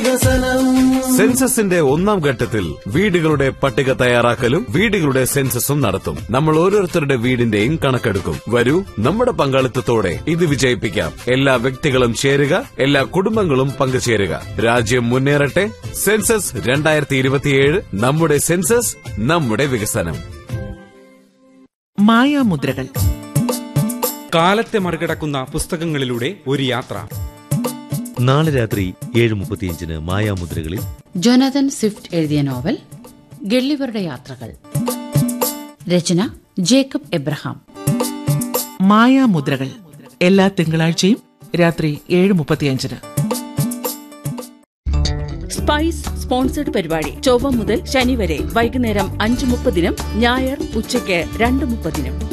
വികസനം സെൻസസിന്റെ ഒന്നാം ഘട്ടത്തിൽ വീടുകളുടെ പട്ടിക തയ്യാറാക്കലും വീടുകളുടെ സെൻസസും നടത്തും നമ്മൾ ഓരോരുത്തരുടെ വീടിന്റെയും കണക്കെടുക്കും വരൂ നമ്മുടെ പങ്കാളിത്തത്തോടെ ഇത് വിജയിപ്പിക്കാം എല്ലാ വ്യക്തികളും ചേരുക എല്ലാ കുടുംബങ്ങളും പങ്കുചേരുക രാജ്യം മുന്നേറട്ടെ സെൻസസ് രണ്ടായിരത്തി ഇരുപത്തിയേഴ് നമ്മുടെ സെൻസസ് നമ്മുടെ വികസനം മായാമുദ്രകൾ കാലത്തെ മറികടക്കുന്ന പുസ്തകങ്ങളിലൂടെ ഒരു യാത്ര നാളെ രാത്രി ഏഴ് മുപ്പത്തിയഞ്ചിന് മായാമുദ്രകളിൽ ജൊനാഥൻ സ്വിഫ്റ്റ് എഴുതിയ നോവൽ ഗള്ളിവരുടെ യാത്രകൾ രചന ജേക്കബ് എബ്രഹാം മായാമുദ്രകൾ എല്ലാ തിങ്കളാഴ്ചയും രാത്രി ഏഴ് മുപ്പത്തിയഞ്ചിന് സ്പൈസ് സ്പോൺസർഡ് പരിപാടി ചൊവ്വ മുതൽ ശനി വരെ വൈകുന്നേരം അഞ്ച് മുപ്പതിനും ഞായർ ഉച്ചയ്ക്ക് രണ്ട് മുപ്പതിനും